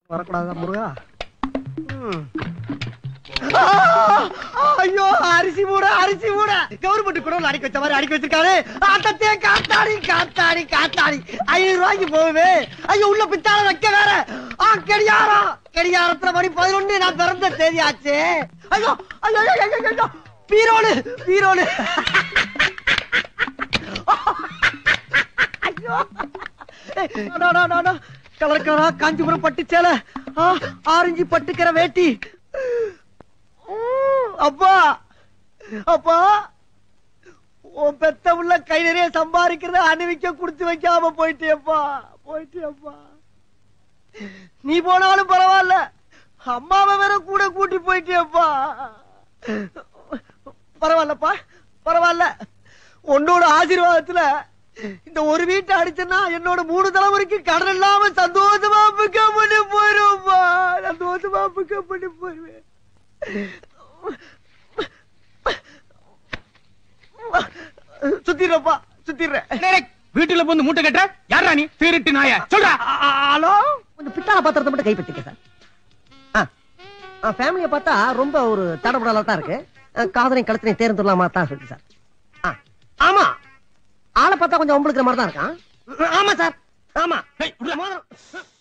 வரக்கூடாதா முருகா ம். ஆ! ஐயோ அரிசி மூட அரிசி மூட கவர்மெண்ட் கூட அடிக்க வச்ச மாதிரி அடிக்க வச்சிருக்காரு ஆட்டத்தே காத்தாடி காத்தாடி காத்தாடி ஐநூறு ரூபாய்க்கு போகுது ஐயோ உள்ள பித்தாள வைக்க வேற ஆ கடியாரம் கடியாரத்துல மணி பதினொன்னு நான் பிறந்த தேதி ஆச்சு ஐயோ ஐயோ ஐயோ, ஐயோ, ஐயோ பீரோடு பீரோடு ஐயோ அடா, அடா, அடா, அடா. கலர் கலரா காஞ்சிபுரம் பட்டு சேலை ஆ, ஆரஞ்சு பட்டுக்கிற வேட்டி உம், அப்பா அப்பா உன் பெத்த உள்ள கை நிறைய சம்பாதிக்கிறத அணிவிக்க குடுத்து வைக்காம போயிட்டியப்பா போயிட்டியப்பா நீ போனாலும் பரவாயில்ல அம்மாவை வேற கூட கூட்டி போயிட்டியப்பா பரவாயில்லப்பா பரவாயில்ல உன்னோட ஆசீர்வாதத்துல இந்த ஒரு வீட்டை அடிச்சேன்னா என்னோட மூணு தலைமுறைக்கு கடன் இல்லாம சந்தோஷமா பிக்கப் பண்ணி போயிருவேன்ப்பா சந்தோஷமா பிக்கப் பண்ணி போயிருவேன் சுத்திடுறப்பா சுத்திடுறேன் வீட்டுல வந்து மூட்டை கட்ட யாரா நீ திருட்டு நாய சொல்றா ஹலோ கொஞ்சம் பித்தாள பாத்திரத்தை மட்டும் கைப்பற்றிக்க சார் ஃபேமிலியை பார்த்தா ரொம்ப ஒரு தடபடலா தான் இருக்கு அஹ், காதலையும் கழுத்தனையும் தேர்ந்துடலாமா தான் இருக்கு சார் ஆ, ஆமா ஆளை பார்த்தா கொஞ்சம் ஒம்பளுக்கிற மாதிரி தான் இருக்கான் ஆமா சார் ஆமா டேய், விட்றா. மோதிரம்.